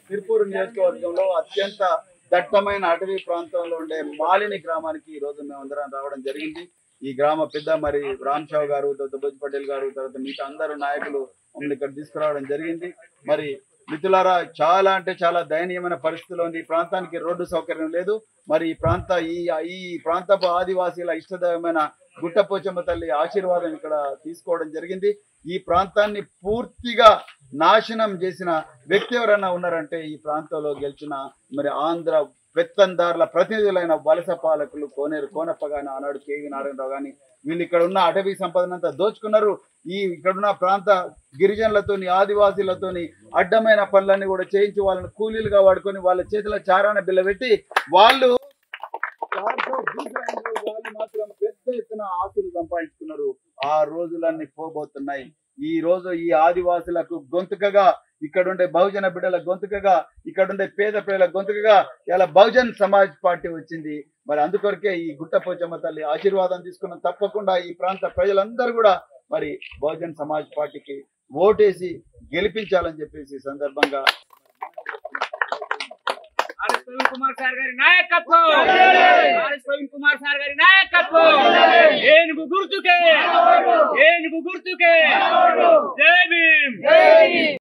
తిరుపూరు నియోజకవర్గంలో అత్యంత దట్టమైన అటవీ ప్రాంతంలో ఉండే మాలిని గ్రామానికి ఈ రోజు మేమందరం రావడం జరిగింది ఈ గ్రామ పెద్ద మరి రామ్షావ్ గారు తర్వాత భోజ్ పటేల్ గారు తర్వాత మిగతా అందరు నాయకులు మమ్మల్ని ఇక్కడ తీసుకురావడం జరిగింది మరి మిత్రులారా చాలా అంటే చాలా దయనీయమైన పరిస్థితిలో ఉంది ఈ ప్రాంతానికి రోడ్డు సౌకర్యం లేదు మరి ఈ ప్రాంత ఈ ఈ ప్రాంతపు ఆదివాసీల ఇష్టదైవమైన గుట్టపోచమ్మ తల్లి ఆశీర్వాదం ఇక్కడ తీసుకోవడం జరిగింది ఈ ప్రాంతాన్ని పూర్తిగా నాశనం చేసిన వ్యక్తి ఎవరైనా ఉన్నారంటే ఈ ప్రాంతంలో గెలిచిన మరి ఆంధ్ర పెత్తందారుల ప్రతినిధులైన వలస పాలకులు కోనేరు కోనప్ప గాని ఆనాడు కేవీ నారాయణరావు గాని వీళ్ళు ఇక్కడ ఉన్న అటవీ సంపదనంతా దోచుకున్నారు ఈ ఇక్కడున్న ప్రాంత గిరిజనులతోని ఆదివాసీలతోని అడ్డమైన పనులన్నీ కూడా చేయించి వాళ్ళని కూలీలుగా వాడుకొని వాళ్ళ చేతిలో చారాన బిల్ల పెట్టి వాళ్ళు వాళ్ళు మాత్రం పెద్ద ఎత్తున ఆస్తులు సంపాదించుకున్నారు ఆ రోజులన్నీ పోబోతున్నాయి ఈ రోజు ఈ ఆదివాసులకు గొంతుకగా ఇక్కడ ఉండే బహుజన బిడ్డల గొంతుకగా ఇక్కడ ఉండే పేద ప్రజల గొంతుకగా ఇలా బహుజన్ సమాజ్ పార్టీ వచ్చింది మరి అందుకొరకే ఈ గుట్టపోచమ్మ తల్లి ఆశీర్వాదం తీసుకున్న తప్పకుండా ఈ ప్రాంత ప్రజలందరూ కూడా మరి బహుజన్ సమాజ్ పార్టీకి ఓటేసి గెలిపించాలని చెప్పేసి ఈ సందర్భంగా ఆర్ఎస్ ప్రవీణ్ కుమార్ సార్ గారి నాయకత్వం ఆర్ఎస్ ప్రవీణ్ కుమార్ సార్ గారి నాయకత్వం ఏనుగు గుర్తుకే ఏనుగు గుర్తుకే జై భీమ్